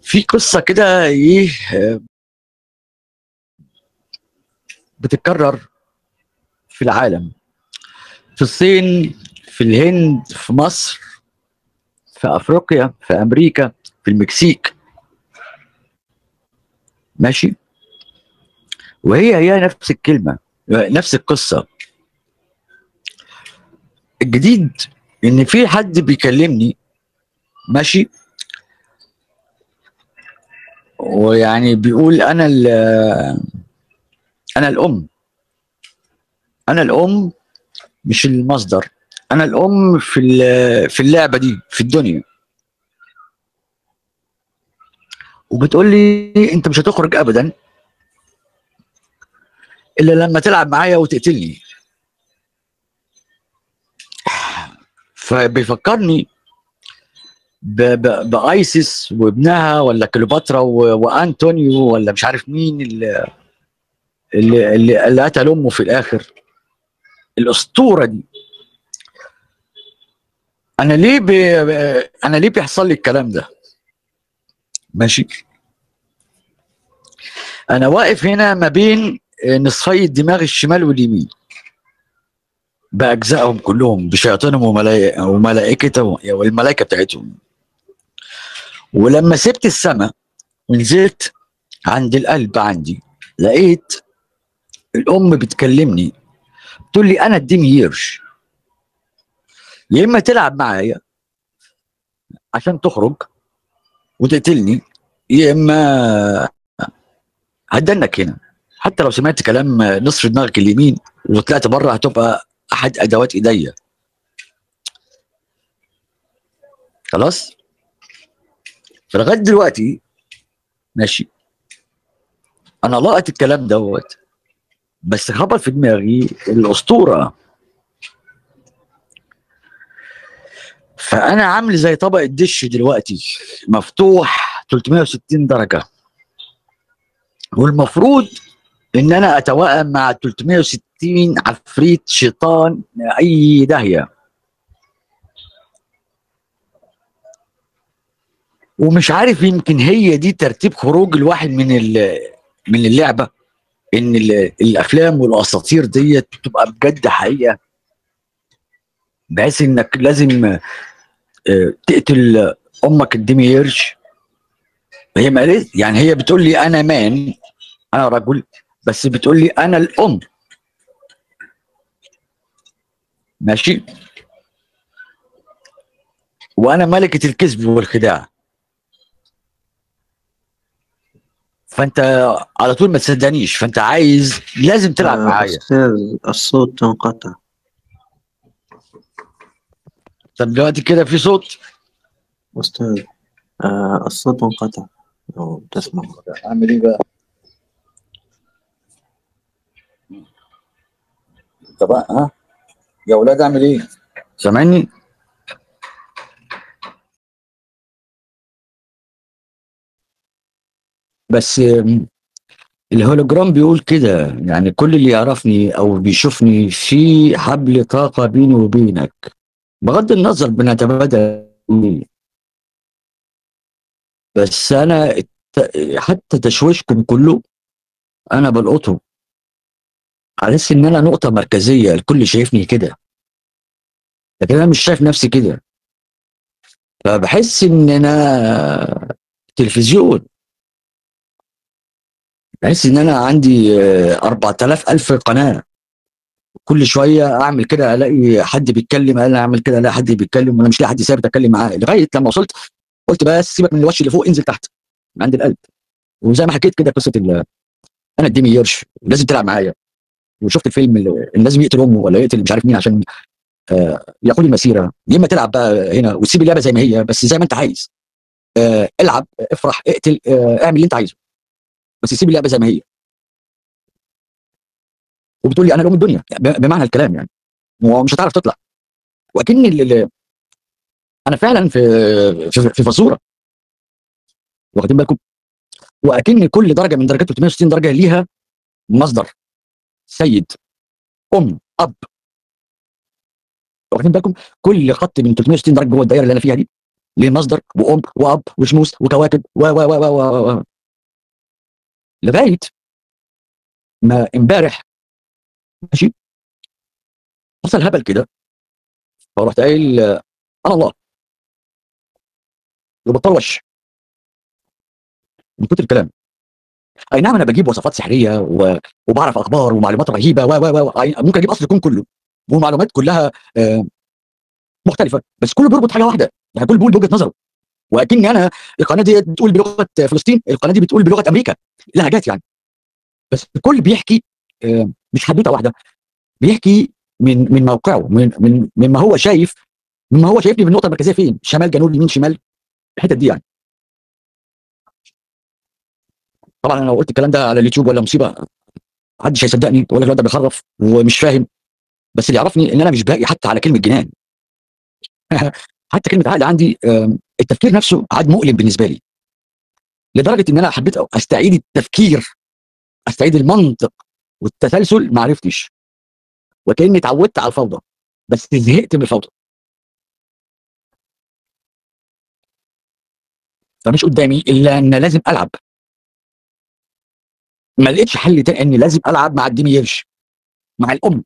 في قصه كده ايه آه، بتتكرر في العالم في الصين في الهند في مصر في افريقيا في امريكا في المكسيك ماشي وهي هي نفس الكلمه نفس القصه الجديد ان في حد بيكلمني ماشي ويعني بيقول انا ال انا الام انا الام مش المصدر انا الام في ال- في اللعبه دي في الدنيا وبتقول لي انت مش هتخرج ابدا الا لما تلعب معايا وتقتلني فبيفكرني ب- ب- بايسس وابنها ولا كليوباترا و- وانطونيو ولا مش عارف مين اللي اللي, اللي, اللي قتل امه في الاخر الاسطوره دي انا ليه ب... انا ليه بيحصل لي الكلام ده ماشي انا واقف هنا ما بين نصفي الدماغ الشمال واليمين باجزائهم كلهم بشياطينهم وملائكة وملائكتهم والملائكه بتاعتهم ولما سبت السماء ونزلت عند القلب عندي لقيت الام بتكلمني تقول لي انا اديني يرش يا اما تلعب معايا عشان تخرج وتقتلني يا اما هدنك هنا حتى لو سمعت كلام نصف دماغك اليمين وطلعت بره هتبقى احد ادوات ايديا خلاص فلغايه دلوقتي ماشي انا لقط الكلام دوت بس خبر في دماغي الاسطوره فانا عامل زي طبق الدش دلوقتي مفتوح 360 درجه والمفروض ان انا اتوائم مع 360 عفريت شيطان اي داهيه ومش عارف يمكن هي دي ترتيب خروج الواحد من ال- من اللعبه ان ال- الافلام والاساطير ديت تبقى بجد حقيقه بحيث انك لازم آه، تقتل امك اديني قرش هي ما قالت يعني هي بتقول لي انا مان انا رجل بس بتقول لي انا الام ماشي وانا ملكه الكذب والخداع فانت على طول ما تصدقنيش فانت عايز لازم تلعب آه، معايا أستاذ الصوت انقطع طب دلوقتي كده في صوت أستاذ آه الصوت انقطع لو تسمع اعمل ايه بقى طب ها يا اولاد اعمل ايه سامعني بس آم، الهولوجرام بيقول كده يعني كل اللي يعرفني او بيشوفني في حبل طاقه بيني وبينك بغض النظر بنتبادل إيه. بس انا الت- حتى تشويشكم كله انا بلقطه على اساس ان انا نقطه مركزيه الكل شايفني كده لكن انا مش شايف نفسي كده فبحس ان انا تلفزيون بحس ان انا عندي آه، 4000 الف قناه كل شويه اعمل كده الاقي حد بيتكلم انا اعمل كده الاقي حد بيتكلم وانا مش لاقي حد ثابت اتكلم معاه لغايه لما وصلت قلت بس سيبك من الوش اللي فوق انزل تحت من عند القلب وزي ما حكيت كده قصه ال- انا اديني يرش لازم تلعب معايا وشفت الفيلم اللي اللي لازم يقتل امه ولا يقتل مش عارف مين عشان آه يقول المسيره يا اما تلعب بقى هنا وتسيب اللعبه زي ما هي بس زي ما انت عايز آه العب افرح اقتل آه اعمل اللي انت عايزه بس سيب اللعبه زي ما هي وبتقول لي انا الام الدنيا ب- بمعنى الكلام يعني ومش هتعرف تطلع واكن ال- ال- انا فعلا في في, في فزوره واخدين بالكم واكن كل درجه من درجات 360 درجه ليها مصدر سيد ام اب واخدين بالكم كل خط من 360 درجه جوه الدايره اللي انا فيها دي ليه مصدر وام واب وشموس وكواكب و و و و و و لغايه ما امبارح ماشي حصل هبل كده فرحت قايل آه، انا الله وبطروش من كتر الكلام اي نعم انا بجيب وصفات سحريه و... وبعرف اخبار ومعلومات رهيبه و و و أي- ممكن اجيب اصل الكون كله ومعلومات كلها آه، مختلفه بس كله بيربط حاجه واحده يعني كل بيقول بوجهه نظره واكني انا القناه دي بتقول بلغه فلسطين القناه دي بتقول بلغه امريكا لهجات يعني بس الكل بيحكي آه، مش حدوته واحده بيحكي من من موقعه من من مما هو شايف مما هو شايفني بالنقطه المركزيه فين شمال جنوب يمين شمال الحتت دي يعني طبعا انا لو قلت الكلام ده على اليوتيوب ولا مصيبه محدش هيصدقني ولا الواد ده بيخرف ومش فاهم بس اللي يعرفني ان انا مش باقي حتى على كلمه جنان حتى كلمه عقل عندي آم، التفكير نفسه عاد مؤلم بالنسبه لي لدرجه ان انا حبيت استعيد التفكير استعيد المنطق والتسلسل ما عرفتش وكاني اتعودت على الفوضى بس زهقت من الفوضى فمش قدامي الا ان لازم العب ما لقيتش حل تاني اني لازم العب مع الدميرش مع الام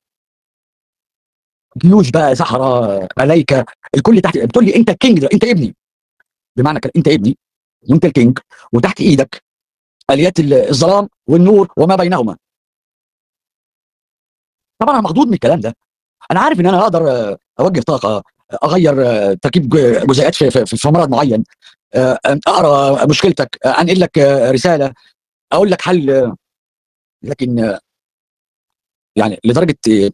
جيوش بقى سحرة ملايكه الكل تحت بتقول لي انت الكينج ده انت ابني بمعنى كده انت ابني وانت الكينج وتحت ايدك اليات ال- الظلام والنور وما بينهما طبعا انا مخضوض من الكلام ده انا عارف ان انا اقدر آه، اوجه طاقه آه، اغير آه، تركيب ج- جزيئات في, في, في مرض معين آه، اقرا مشكلتك آه، انقل لك آه، رساله اقول لك حل آه، لكن آه، يعني لدرجه آه،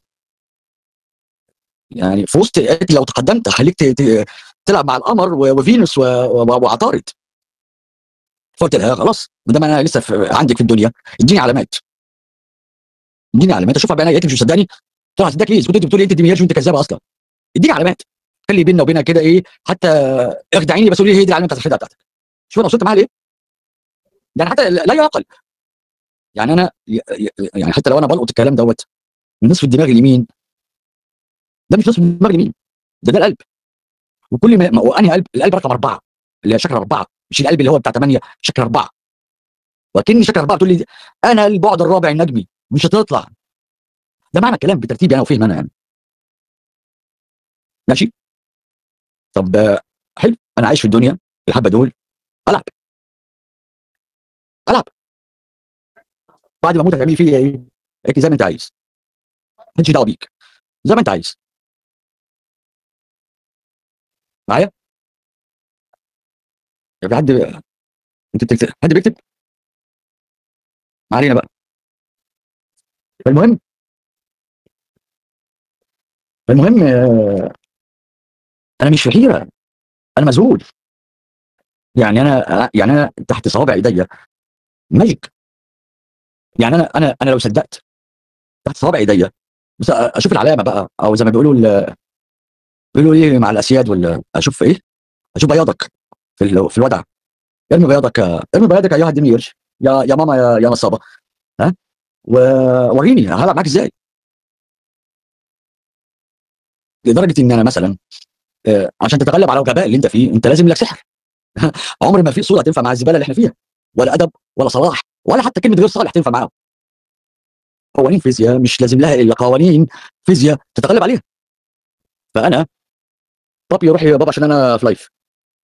يعني في وسط قالت لي لو تقدمت هخليك ت- ت- تلعب مع القمر و- وفينوس و- و- وعطارد فقلت لها خلاص ما دام انا لسه في عندك في الدنيا اديني علامات اديني علامات اشوفها بعينيا انت مش مصدقني قلت لها هصدقك ليه؟ إذا كنت انت بتقولي انت دمياج وانت كذابه اصلا اديني علامات خلي بيننا وبينها كده ايه حتى اخدعيني بس قولي لي هي دي العلامه بتاعت الخدعه بتاعتك شوف انا وصلت معاها ليه؟ يعني حتى لا يعقل يعني انا ي- ي- يعني حتى لو انا بلقط الكلام دوت من نصف الدماغ اليمين ده مش نصف الدماغ اليمين ده ده القلب وكل ما ما- وانهي قلب القلب رقم اربعه اللي هي شكل اربعه مش القلب اللي هو بتاع ثمانيه شكل اربعه وكأني شكل اربعه تقول لي انا البعد الرابع النجمي مش هتطلع ده معنى الكلام بترتيبي انا وفهم انا يعني ماشي طب آه، حلو انا عايش في الدنيا الحبه دول العب العب بعد ما اموت هتعملي فيا ايه؟ قالت لي زي ما انت عايز ماليش دعوه بيك زي ما انت عايز معايا؟ يا في حد انت بتكتب حد بيكتب؟ ما علينا بقى فالمهم فالمهم آه، انا مش في حيره انا مذهول يعني انا يعني انا تحت صوابع ايديا ماجيك يعني انا انا انا لو صدقت تحت صوابع ايديا بس اشوف العلامه بقى او زي ما بيقولوا ال- بيقولوا ايه مع الاسياد ولا اشوف ايه اشوف بياضك في ال- في الودع ارمي بياضك يا- ارمي بياضك ايها الدمير يا يا ماما يا يا نصابه ها ووريني هلعب معاك ازاي لدرجه ان انا مثلا آه، عشان تتغلب على الغباء اللي انت فيه انت لازم لك سحر عمر ما في صوره تنفع مع الزباله اللي احنا فيها ولا ادب ولا صلاح ولا حتى كلمه غير صالح تنفع معاهم قوانين فيزياء مش لازم لها الا قوانين فيزياء تتغلب عليها فانا بابي روح يا بابا عشان انا في لايف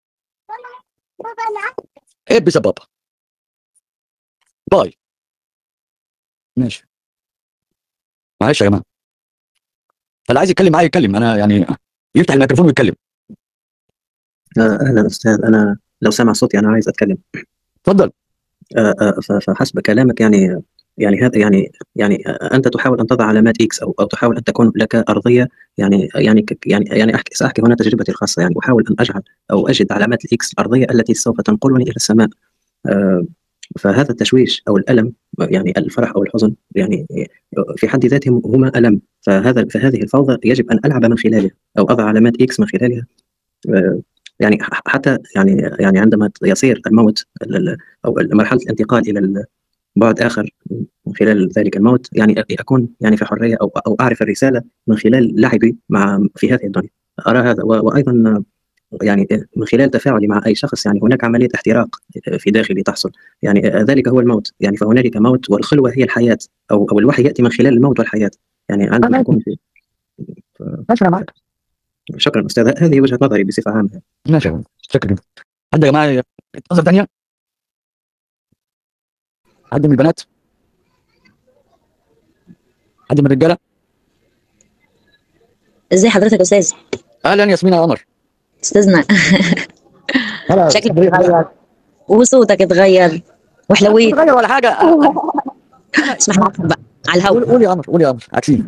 ابس يا بابا باي ماشي معلش يا جماعه اللي عايز يتكلم معايا يتكلم انا يعني يفتح الميكروفون ويتكلم آه، أهلا أستاذ أنا لو سمع صوتي أنا عايز أتكلم اتفضل آه، آه، ف- فحسب كلامك يعني يعني هذا يعني يعني آه، أنت تحاول أن تضع علامات إكس أو أو تحاول أن تكون لك أرضية يعني يعني ك- يعني يعني أحكي سأحكي هنا تجربتي الخاصة يعني أحاول أن أجعل أو أجد علامات الإكس الأرضية التي سوف تنقلني إلى السماء آه، فهذا التشويش أو الألم يعني الفرح أو الحزن يعني في حد ذاتهم هما ألم فهذا فهذه الفوضى يجب أن ألعب من خلالها أو أضع علامات إكس من خلالها آه، يعني ح- حتى يعني يعني عندما يصير الموت ال- ال- او مرحله الانتقال الى بعد اخر من خلال ذلك الموت يعني اكون يعني في حريه او او اعرف الرساله من خلال لعبي مع في هذه الدنيا ارى هذا و- وايضا يعني من خلال تفاعلي مع اي شخص يعني هناك عمليه احتراق في داخلي تحصل يعني ذلك هو الموت يعني فهنالك موت والخلوه هي الحياه او او الوحي ياتي من خلال الموت والحياه يعني عندما أنا- يكون في ماشي انا معاك شكرا استاذ هذه وجهه نظري بصفه عامه ماشي يا فندم. شكرا حد يا جماعه نظر ثانيه حد من البنات حد من الرجاله ازاي حضرتك يا استاذ اهلا ياسمين يا قمر استاذنا هلا شكلك اتغير وصوتك اتغير وحلويت تغير ولا حاجه اسمح لي بقى على قول الهوا قول يا قمر قول يا قمر عكسين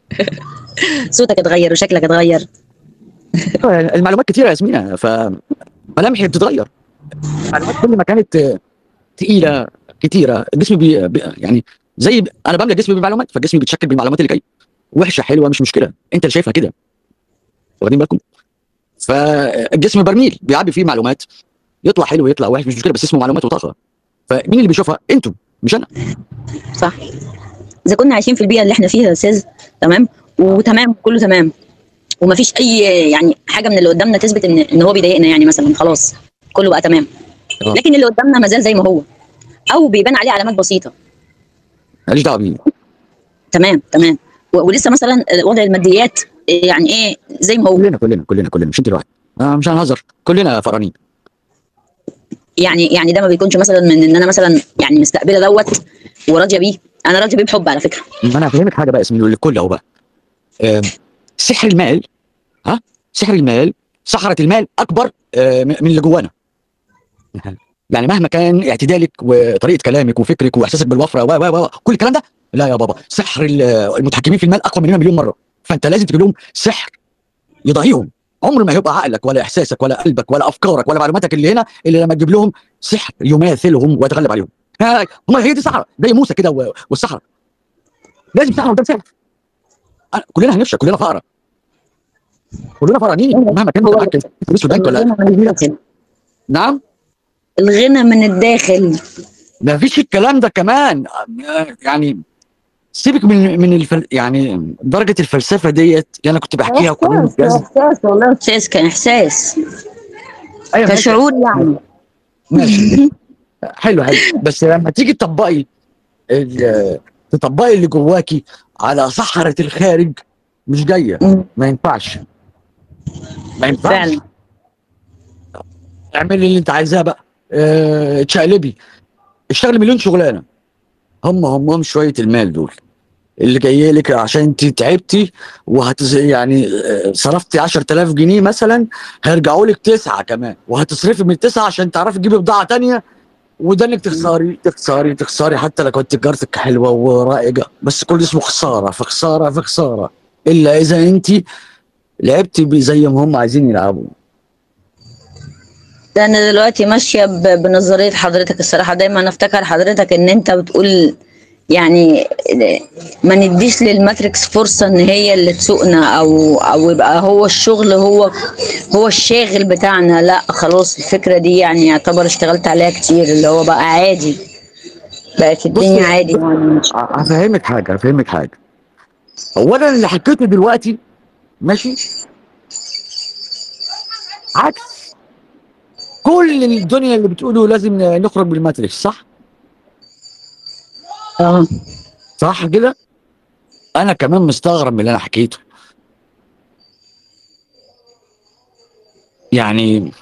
صوتك اتغير وشكلك اتغير المعلومات كتيره يا ياسمين فملامحي بتتغير المعلومات كل ما كانت آه، تقيله كتيره الجسم بي بي- يعني زي انا بملى جسمي بالمعلومات فالجسم بيتشكل بالمعلومات اللي جايه وحشه حلوه مش مشكله انت اللي شايفها كده واخدين بالكم فالجسم برميل بيعبي فيه معلومات يطلع حلو يطلع وحش مش مشكله بس اسمه معلومات وطاقه فمين اللي بيشوفها انتم مش انا صح اذا كنا عايشين في البيئه اللي احنا فيها يا استاذ تمام وتمام كله تمام ومفيش اي يعني حاجه من اللي قدامنا تثبت ان ان هو بيضايقنا يعني مثلا خلاص كله بقى تمام آه. لكن اللي قدامنا ما زال زي ما هو او بيبان عليه علامات بسيطه ماليش دعوه بيه تمام تمام و- ولسه مثلا وضع الماديات يعني ايه زي ما هو كلنا كلنا كلنا كلنا مش انت لوحدك آه مش هنهزر كلنا فرانين يعني يعني ده ما بيكونش مثلا من ان انا مثلا يعني مستقبله دوت وراضيه بيه انا راضيه بيه بحب على فكره ما انا هفهمك حاجه بقى يا ياسمين للكل اهو بقى آم، سحر المال ها سحر المال سحرة المال اكبر آه، من اللي جوانا يعني مهما كان اعتدالك وطريقه كلامك وفكرك واحساسك بالوفره و و و كل الكلام ده لا يا بابا سحر ال- المتحكمين في المال اقوى مننا مليون مره فانت لازم تجيب لهم سحر يضاهيهم عمر ما هيبقى عقلك ولا احساسك ولا قلبك ولا افكارك ولا معلوماتك اللي هنا الا لما تجيب لهم سحر يماثلهم ويتغلب عليهم ها هم هي دي سحره زي موسى كده و- والسحره لازم سحره قدام سحر أنا- كلنا هنفشل كلنا فقراء كلنا فقرانين مهما كان هو- معاك فلوس في البنك ولا الغنى من الداخل نعم الغنى من الداخل ما فيش الكلام ده كمان آه، يعني سيبك من من الفل... يعني درجه الفلسفه ديت اللي انا كنت بحكيها وكلنا احساس بنتجاذب. احساس والله احساس كان احساس أيوة ماشي. كشعور يعني ماشي حلو حلو بس لما تيجي تطبقي ال- تطبقي اللي جواكي على صحراء الخارج مش جايه مم. ما ينفعش ما ينفعش فعلا اعملي اللي انت عايزاه بقى اه تشقلبي اشتغلي مليون شغلانه هم هم شويه المال دول اللي جاي لك عشان انت تعبتي وهتز يعني آه، صرفتي 10000 جنيه مثلا هيرجعوا لك تسعه كمان وهتصرفي من التسعه عشان تعرفي تجيبي بضاعه تانية وده انك تخسري تخسري تخسري حتى لو كنت تجارتك حلوه ورائجه بس كل ده اسمه خساره في خساره في خساره الا اذا انت لعبتي بي- زي ما هم عايزين يلعبوا ده انا دلوقتي ماشيه ب- بنظريه حضرتك الصراحه دايما افتكر حضرتك ان انت بتقول يعني ما نديش للماتريكس فرصه ان هي اللي تسوقنا او او يبقى هو الشغل هو هو الشاغل بتاعنا لا خلاص الفكره دي يعني يعتبر اشتغلت عليها كتير اللي هو بقى عادي بقت الدنيا بصي- عادي يعني ه- هفهمك حاجه هفهمك حاجه اولا اللي حكيته دلوقتي ماشي عكس كل الدنيا اللي بتقوله لازم نخرج بالماتريكس صح اه صح كده انا كمان مستغرب من اللي انا حكيته يعني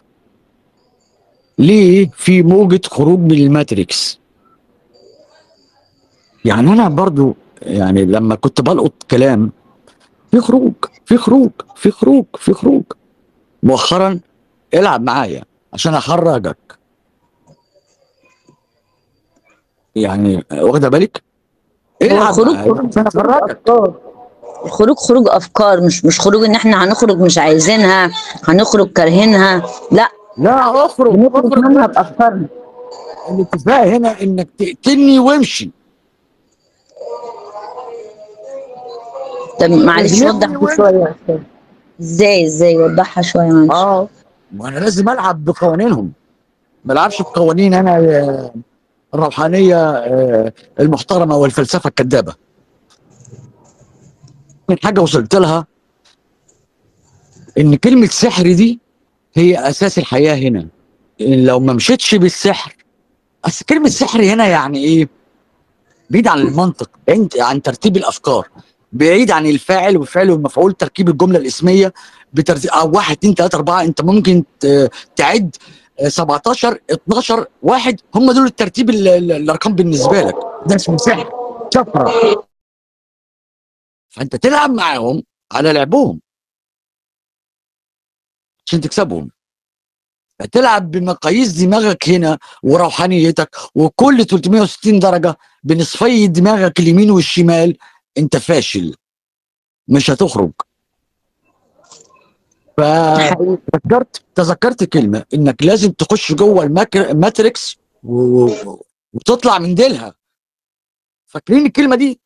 ليه في موجة خروج من الماتريكس يعني انا برضو يعني لما كنت بلقط كلام في خروج في خروج في خروج في خروج مؤخرا العب معايا عشان اخرجك يعني واخده بالك العب خروج معايا عشان اخرجك افكار الخروج خروج افكار مش مش خروج ان احنا هنخرج مش عايزينها هنخرج كارهينها لا لا اخرج بنخرج اخرج منها بافكارنا الاتفاق هنا انك تقتلني وامشي طب معلش بنبني وضح وين؟ شويه يا أستاذ. ازاي ازاي وضحها شويه معلش اه وانا لازم العب بقوانينهم ما العبش بقوانين انا آه، الروحانيه آه، المحترمه والفلسفه الكذابه من حاجه وصلت لها ان كلمه سحر دي هي اساس الحياه هنا إن لو ما مشيتش بالسحر اصل كلمه سحر هنا يعني ايه بعيد عن المنطق بعيد عن ترتيب الافكار بعيد عن الفاعل والفعل والمفعول تركيب الجمله الاسميه بترتيب او 1 2 3 4 انت ممكن ت- تعد آه، 17 12 واحد هم دول الترتيب ال- ال- الارقام بالنسبه لك ده اسمه سحر شفره فانت تلعب معاهم على لعبهم عشان تكسبهم تلعب بمقاييس دماغك هنا وروحانيتك وكل 360 درجه بنصفي دماغك اليمين والشمال انت فاشل مش هتخرج فتذكرت تذكرت كلمه انك لازم تخش جوه الماك- الماتريكس و- و- وتطلع من ديلها فاكرين الكلمه دي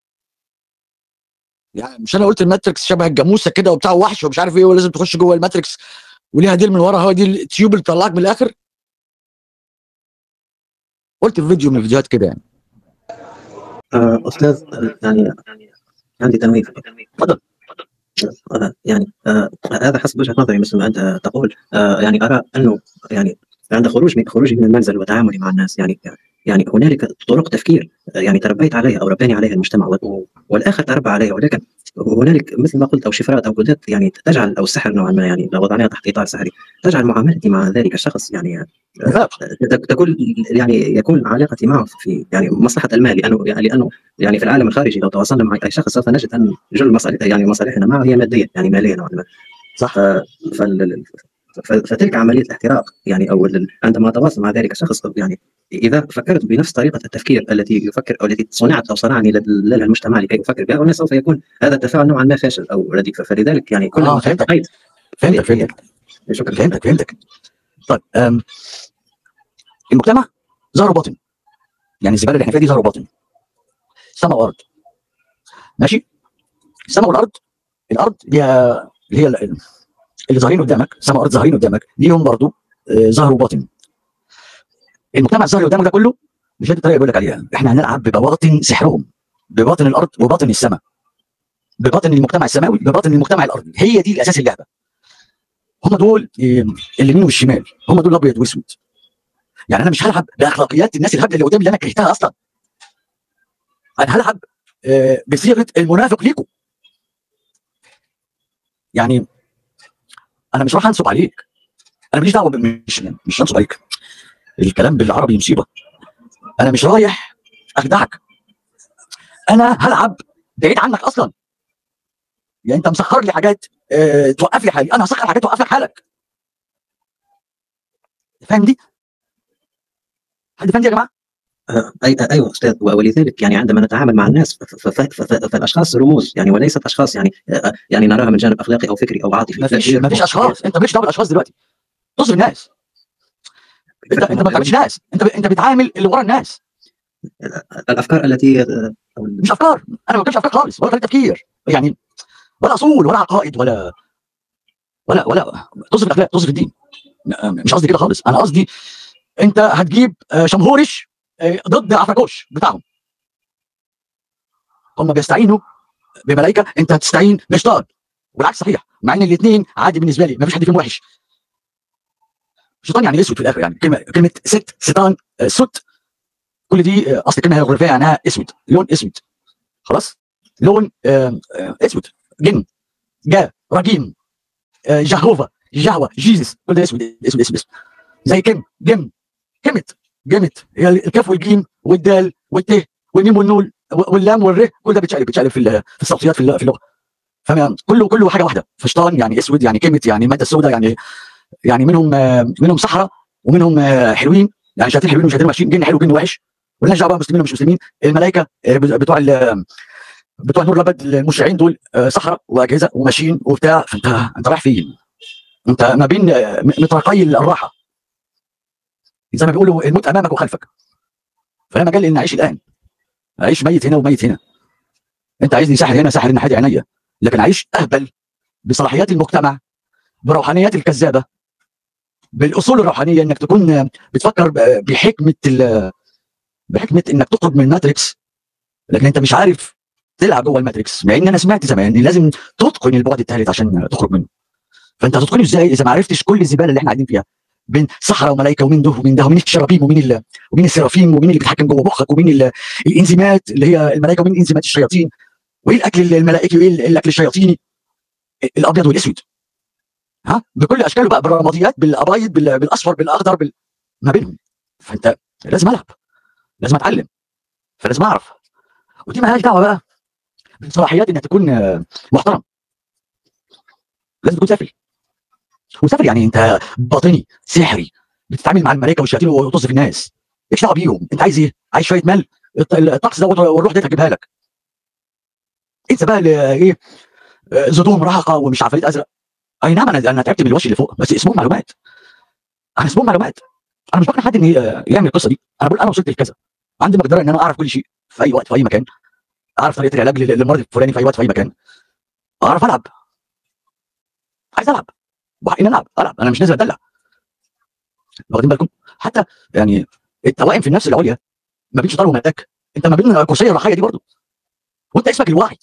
يعني مش انا قلت الماتريكس شبه الجاموسه كده وبتاع وحش ومش عارف ايه ولازم تخش جوه الماتريكس وليها ديل من ورا هو دي التيوب اللي طلعك من الاخر قلت في فيديو من الفيديوهات كده يعني آه، استاذ آه، يعني عندي تنويه تفضل آه، يعني آه، هذا حسب وجهه نظري مثل ما انت تقول آه، يعني ارى انه يعني عند خروج من خروجي من المنزل وتعاملي مع الناس يعني يعني هنالك طرق تفكير آه، يعني تربيت عليها او رباني عليها المجتمع و- والاخر تربى عليها ولكن هنالك مثل ما قلت او شفرات او كودات يعني تجعل او السحر نوعا ما يعني لو وضعناها تحت اطار سحري تجعل معاملتي مع ذلك الشخص يعني لا. تك- تكون يعني يكون علاقتي معه في يعني مصلحه المال لانه يعني لانه يعني في العالم الخارجي لو تواصلنا مع اي شخص سوف نجد ان جل مصالح يعني مصالحنا معه هي ماديه يعني ماليه نوعا ما صح ف- فال- ف- فتلك عمليه الاحتراق يعني او ال- عندما اتواصل مع ذلك الشخص يعني اذا فكرت بنفس طريقه التفكير التي يفكر او التي صنعت او صنعني لل- لها المجتمع لكي افكر بها هنا سوف يكون هذا التفاعل نوعا ما فاشل او رديء فلذلك يعني كل آه، ما فهمتك. ارتقيت فهمتك فهمتك شكرا فهمتك فهمتك طيب أم. المجتمع ظهر باطن يعني الزباله اللي احنا فيها دي ظهر باطن سماء وارض ماشي السماء والارض الارض ليها اللي هي ال- اللي ظاهرين قدامك سماء وارض ظاهرين قدامك ليهم برضو آه، ظهر وباطن المجتمع الظاهر قدامك ده كله مش هي دي الطريقه اللي بقول لك عليها احنا هنلعب ببواطن سحرهم بباطن الارض وباطن السماء بباطن المجتمع السماوي بباطن المجتمع الارضي هي دي الاساس اللعبه هم دول آه، اليمين والشمال هم دول الابيض واسود يعني انا مش هلعب باخلاقيات الناس الهبله اللي قدامي اللي انا كرهتها اصلا انا هلعب آه، بصيغه المنافق ليكم يعني انا مش راح انصب عليك انا ماليش دعوه ب- مش مش انصب عليك الكلام بالعربي مصيبه انا مش رايح اخدعك انا هلعب بعيد عنك اصلا يعني انت مسخر لي حاجات اه توقف لي حالي انا هسخر حاجات توقف لك حالك فاهم دي؟ حد فاهم دي يا جماعه؟ آه، أي ايوه استاذ و- ولذلك يعني عندما نتعامل مع الناس ف- ف- ف- ف- فالاشخاص رموز يعني وليست اشخاص يعني آه، يعني نراها من جانب اخلاقي او فكري او عاطفي ما فيش لا، هي ما فيش اشخاص انت مالكش دعوه بالاشخاص دلوقتي تصل الناس انت انت ما بتعملش ناس انت ب- انت بتعامل اللي ورا الناس الافكار التي آه، أو ال- مش افكار انا ما بتكلمش افكار خالص ولا طريقه تفكير يعني ولا اصول ولا عقائد ولا ولا ولا طز في الاخلاق طز في الدين م- مش قصدي كده خالص انا قصدي انت هتجيب آه، شمهورش آه، ضد عفركوش بتاعهم هم بيستعينوا بملائكه انت هتستعين بشيطان والعكس صحيح مع ان الاثنين عادي بالنسبه لي ما فيش حد فيهم وحش شيطان يعني اسود في الاخر يعني كلمه كلمه ست شيطان آه، ست كل دي آه، اصل الكلمه هيروغليفيه معناها اسود لون اسود خلاص لون آه، آه، اسود جن جا رجيم آه، جهوفا جهوة جيزس كل ده اسود اسود اسود اسود زي كم جم كمت جمت هي الكاف والجيم والدال والت والميم والنون واللام والر كل ده بيتشقلب بيتشقلب في ال- في الصوتيات في ال- في اللغه فاهم كله كله حاجه واحده فشطان يعني اسود يعني كمت يعني ماده سوداء يعني يعني منهم آه، منهم صحراء ومنهم آه، حلوين يعني شياطين حلوين وشياطين وحشين جن حلو وجن وحش ولناش دعوه بقى مسلمين ومش مسلمين الملائكه آه، بتوع ال- بتوع النور الابد المشرعين دول آه، صحراء واجهزه وماشيين وبتاع فانت انت رايح فين؟ انت ما بين آه، م- مطرقي الراحه زي ما بيقولوا الموت امامك وخلفك فانا مجال ان اعيش الان اعيش ميت هنا وميت هنا انت عايزني ساحر هنا ساحر هنا حادي عينيا لكن اعيش اهبل بصلاحيات المجتمع بروحانيات الكذابه بالاصول الروحانيه انك تكون آه، بتفكر ب- بحكمه ال- بحكمه انك تخرج من الماتريكس لكن انت مش عارف تلعب جوه الماتريكس مع ان انا سمعت زمان ان لازم تتقن البعد الثالث عشان تخرج منه فانت هتتقنه ازاي اذا ما عرفتش كل الزباله اللي احنا قاعدين فيها بين صحراء وملائكه ومين ده ومين ده ومين الشرابيم ومين ال... ومين السرافيم ومين اللي بيتحكم جوه مخك ومين ال... الانزيمات اللي هي الملائكه ومين انزيمات الشياطين وايه الاكل الملائكي وايه الاكل الشياطيني الابيض والاسود ها بكل اشكاله بقى بالرماديات بالابيض بال... بالاصفر بالاخضر بال... ما بينهم فانت لازم العب لازم اتعلم فلازم اعرف ودي مالهاش دعوه بقى بصلاحيات انك تكون آه، محترم لازم تكون سافل وسافل يعني انت باطني سحري بتتعامل مع الملائكه والشياطين وتصف الناس ايش دعوه بيهم انت عايز ايه؟ عايز شويه مال الط- الطقس ده والروح دي هتجيبها لك انسى بقى ال- ايه آه، زدوم رهقه ومش عفاريت ازرق اي نعم انا انا تعبت من الوش اللي فوق بس اسمهم معلومات انا اسمهم معلومات انا مش بقنع حد ان ي- يعمل القصه دي انا بقول انا وصلت لكذا عندي مقدره ان انا اعرف كل شيء في اي وقت في اي مكان اعرف طريقه العلاج لل- للمرض الفلاني في اي وقت في اي مكان اعرف العب عايز العب وحقين العب العب انا مش نازل اتدلع واخدين بالكم حتى يعني التوائم في النفس العليا ما بين شيطان وملاك انت ما بين الكرسيه والرحايا دي برضه وانت اسمك الوعي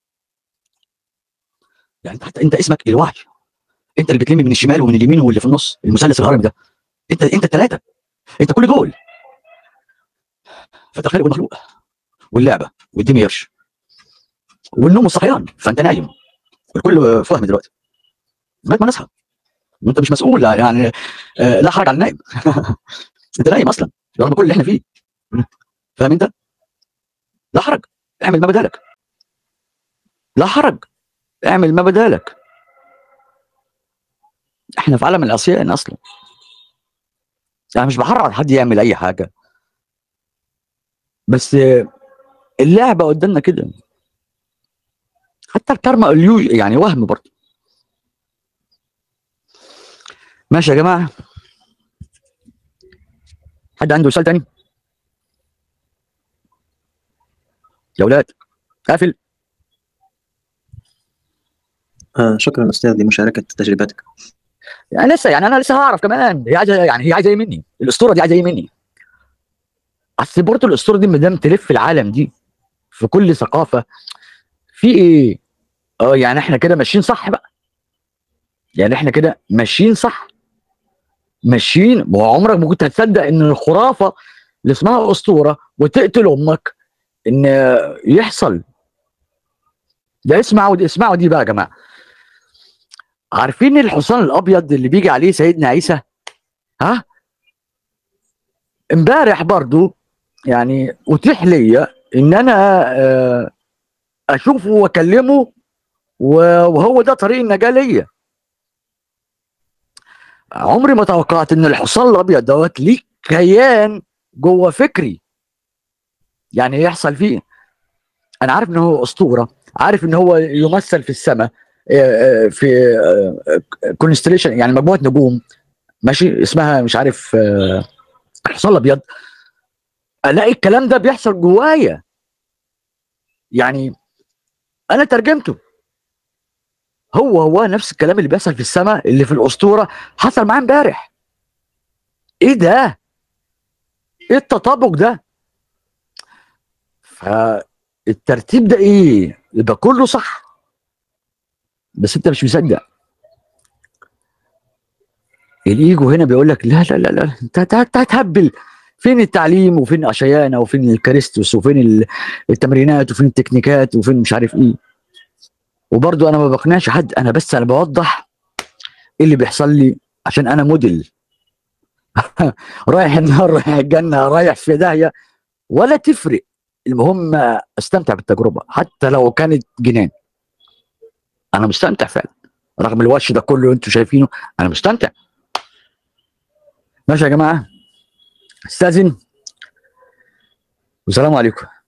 يعني انت حتى انت اسمك الوعي انت اللي بتلم من الشمال ومن اليمين واللي في النص المثلث الهرمي ده انت انت الثلاثه انت كل دول فانت الخالق والمخلوق واللعبه والدميرش والنوم والصحيان فانت نايم الكل فاهم دلوقتي لغايه ما نصحى وانت مش مسؤول يعني آه، لا حرج على النايم انت نايم اصلا رغم كل اللي احنا فيه فاهم انت؟ لا حرج اعمل ما بدالك لا حرج اعمل ما بدالك احنا في عالم العصيان اصلا يعني مش بحرض على حد يعمل اي حاجه بس آه، اللعبه قدامنا كده حتى الكارما اليوج يعني وهم برضه ماشي يا جماعه حد عنده سؤال تاني يا ولاد قافل آه شكرا أستاذ لمشاركة تجربتك يعني لسه يعني انا لسه هعرف كمان هي عايزه يعني هي عايزه ايه مني الاسطوره دي عايزه ايه مني اصل برضه الاسطوره دي ما دام تلف العالم دي في كل ثقافه في ايه اه يعني احنا كده ماشيين صح بقى يعني احنا كده ماشيين صح ماشيين وعمرك ما كنت هتصدق ان الخرافه اللي اسمها اسطوره وتقتل امك ان يحصل ده اسمعوا اسمعوا دي بقى يا جماعه عارفين الحصان الابيض اللي بيجي عليه سيدنا عيسى ها امبارح برضو يعني اتيح لي ان انا آه، اشوفه واكلمه و- وهو ده طريق النجاه ليا عمري ما توقعت ان الحصان الابيض دوت ليه كيان جوه فكري يعني يحصل فيه انا عارف ان هو اسطوره عارف ان هو يمثل في السماء آه، آه، في كونستليشن يعني مجموعه نجوم ماشي اسمها مش عارف آه، الحصان الابيض الاقي الكلام ده بيحصل جوايا يعني انا ترجمته هو هو نفس الكلام اللي بيحصل في السماء اللي في الاسطوره حصل معاه امبارح ايه ده ايه التطابق ده فالترتيب ده ايه يبقى كله صح بس انت مش مصدق الايجو هنا بيقول لك لا لا لا لا انت انت- انت هتهبل فين التعليم وفين اشيانا وفين الكريستوس وفين ال- التمرينات وفين التكنيكات وفين مش عارف ايه وبرضو انا ما بقنعش حد انا بس انا بوضح ايه اللي بيحصل لي عشان انا موديل رايح النار رايح الجنه رايح في داهيه ولا تفرق المهم استمتع بالتجربه حتى لو كانت جنان انا مستمتع فعلا رغم الوش ده كله انتوا شايفينه انا مستمتع ماشي يا جماعه استاذن والسلام عليكم